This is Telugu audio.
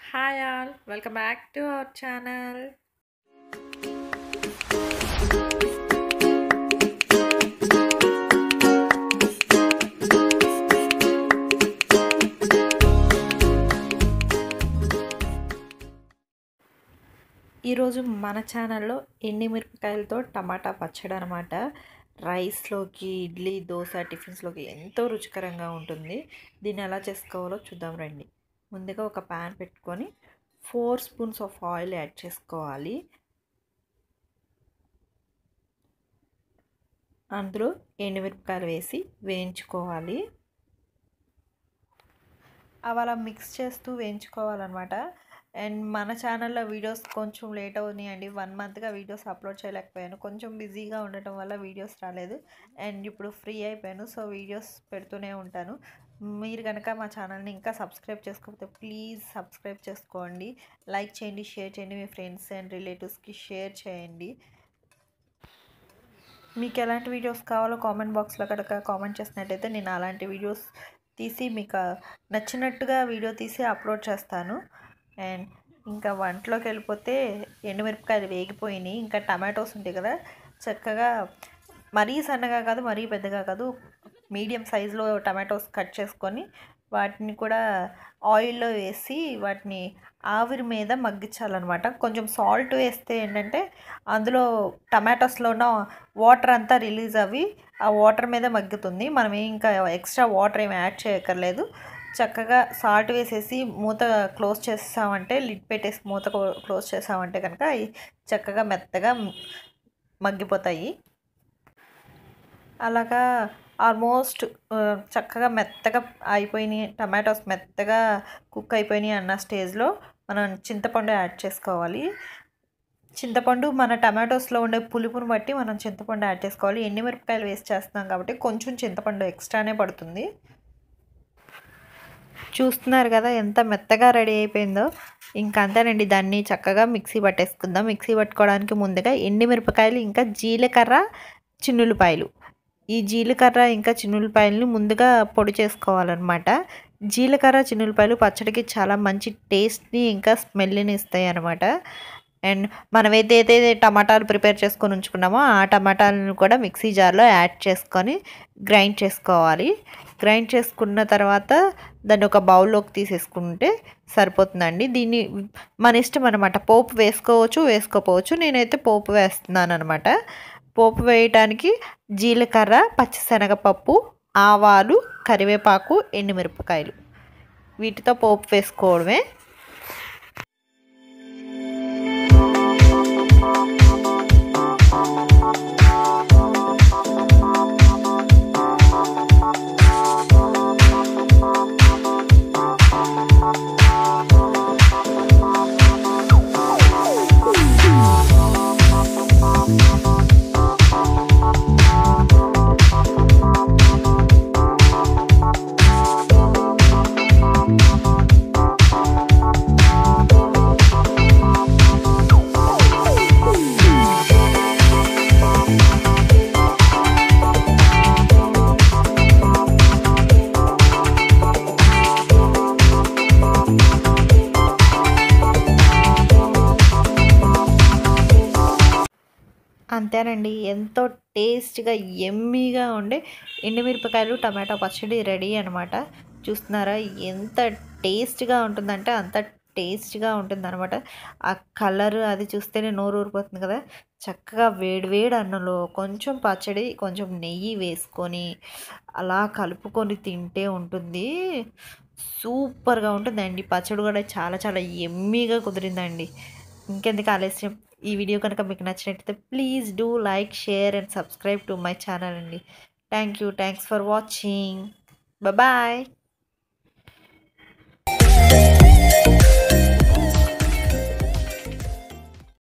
hi all welcome back to our channel ఈరోజు మన ఛానల్లో ఎండి మిరపకాయలతో టమాటా పచ్చడి అనమాట రైస్లోకి ఇడ్లీ దోశ టిఫిన్స్లోకి ఎంతో రుచికరంగా ఉంటుంది దీన్ని ఎలా చేసుకోవాలో చూద్దాం రండి ముందుగా ఒక ప్యాన్ పెట్టుకొని four spoons of oil add చేసుకోవాలి అందులో ఎండుమిరపకాయలు వేసి వేయించుకోవాలి అవి అలా మిక్స్ చేస్తూ వేయించుకోవాలన్నమాట అండ్ మన ఛానల్లో వీడియోస్ కొంచెం లేట్ అవుతున్నాయండి వన్ మంత్గా వీడియోస్ అప్లోడ్ చేయలేకపోయాను కొంచెం బిజీగా ఉండటం వల్ల వీడియోస్ రాలేదు అండ్ ఇప్పుడు ఫ్రీ అయిపోయాను సో వీడియోస్ పెడుతూనే ఉంటాను మీరు కనుక మా ఛానల్ని ఇంకా సబ్స్క్రైబ్ చేసుకోకపోతే ప్లీజ్ సబ్స్క్రైబ్ చేసుకోండి లైక్ చేయండి షేర్ చేయండి మీ ఫ్రెండ్స్ అండ్ రిలేటివ్స్కి షేర్ చేయండి మీకు ఎలాంటి వీడియోస్ కావాలో కామెంట్ బాక్స్లో కనుక కామెంట్ చేసినట్టయితే నేను అలాంటి వీడియోస్ తీసి మీకు నచ్చినట్టుగా వీడియో తీసి అప్లోడ్ చేస్తాను అండ్ ఇంకా వంటలోకి వెళ్ళిపోతే ఎండుమిరపకాయలు వేగిపోయినాయి ఇంకా టమాటోస్ ఉంటాయి కదా చక్కగా మరీ సన్నగా కాదు మరీ పెద్దగా కాదు మీడియం సైజులో టమాటోస్ కట్ చేసుకొని వాటిని కూడా ఆయిల్లో వేసి వాటిని ఆవిరి మీద మగ్గించాలన్నమాట కొంచెం సాల్ట్ వేస్తే ఏంటంటే అందులో టమాటోస్లో ఉన్న వాటర్ అంతా రిలీజ్ అవ్వి ఆ వాటర్ మీద మగ్గుతుంది మనం ఇంకా ఎక్స్ట్రా వాటర్ ఏమి యాడ్ చేయక్కర్లేదు చక్కగా సాల్ట్ వేసేసి మూత క్లోజ్ చేసామంటే లిడ్ పెట్టేసి మూత క్లోజ్ చేసామంటే కనుక అవి చక్కగా మెత్తగా మగ్గిపోతాయి అలాగా ఆల్మోస్ట్ చక్కగా మెత్తగా అయిపోయినాయి టమాటోస్ మెత్తగా కుక్ అయిపోయినాయి అన్న స్టేజ్లో మనం చింతపండు యాడ్ చేసుకోవాలి చింతపండు మన టమాటోస్లో ఉండే పులుపుని బట్టి మనం చింతపండు యాడ్ చేసుకోవాలి ఎండుమిరపకాయలు వేస్ట్ చేస్తున్నాం కాబట్టి కొంచెం చింతపండు ఎక్స్ట్రానే పడుతుంది చూస్తున్నారు కదా ఎంత మెత్తగా రెడీ అయిపోయిందో ఇంకా అంతేనండి దాన్ని చక్కగా మిక్సీ పట్టేసుకుందాం మిక్సీ పట్టుకోవడానికి ముందుగా ఎండుమిరపకాయలు ఇంకా జీలకర్ర చిన్నులపాయలు ఈ జీలకర్ర ఇంకా చిన్నులపాయలని ముందుగా పొడి చేసుకోవాలన్నమాట జీలకర్ర చిన్నులపాయలు పచ్చడికి చాలా మంచి టేస్ట్ని ఇంకా స్మెల్ని ఇస్తాయి అనమాట అండ్ మనం ఏదైతే టమాటాలు ప్రిపేర్ చేసుకొని ఉంచుకున్నామో ఆ టమాటాలను కూడా మిక్సీ జార్లో యాడ్ చేసుకొని గ్రైండ్ చేసుకోవాలి గ్రైండ్ చేసుకున్న తర్వాత దాన్ని ఒక బౌల్లోకి తీసేసుకుంటే సరిపోతుందండి దీన్ని మన ఇష్టం అనమాట పోపు వేసుకోవచ్చు వేసుకోపోవచ్చు నేనైతే పోపు వేస్తున్నాను అనమాట పోపు వేయటానికి జీలకర్ర పచ్చిశనగపప్పు ఆవాలు కరివేపాకు ఎండుమిరపకాయలు వీటితో పోపు వేసుకోవడమే అంతేనండి ఎంతో టేస్ట్గా ఎమ్మీగా ఉండే ఎండుమిరపకాయలు టమాటా పచ్చడి రెడీ అనమాట చూస్తున్నారా ఎంత టేస్ట్గా ఉంటుందంటే అంత టేస్ట్గా ఉంటుందన్నమాట ఆ కలర్ అది చూస్తేనే నోరు ఊరిపోతుంది కదా చక్కగా వేడివేడి అన్నంలో కొంచెం పచ్చడి కొంచెం నెయ్యి వేసుకొని అలా కలుపుకొని తింటే ఉంటుంది సూపర్గా ఉంటుందండి పచ్చడి కూడా చాలా చాలా ఎమ్మీగా కుదిరిందండి ఇంకెందుకు ఆలస్యం ఈ వీడియో కనుక మీకు నచ్చినట్లయితే please do like share and subscribe to my channel అండి thank you thanks for watching bye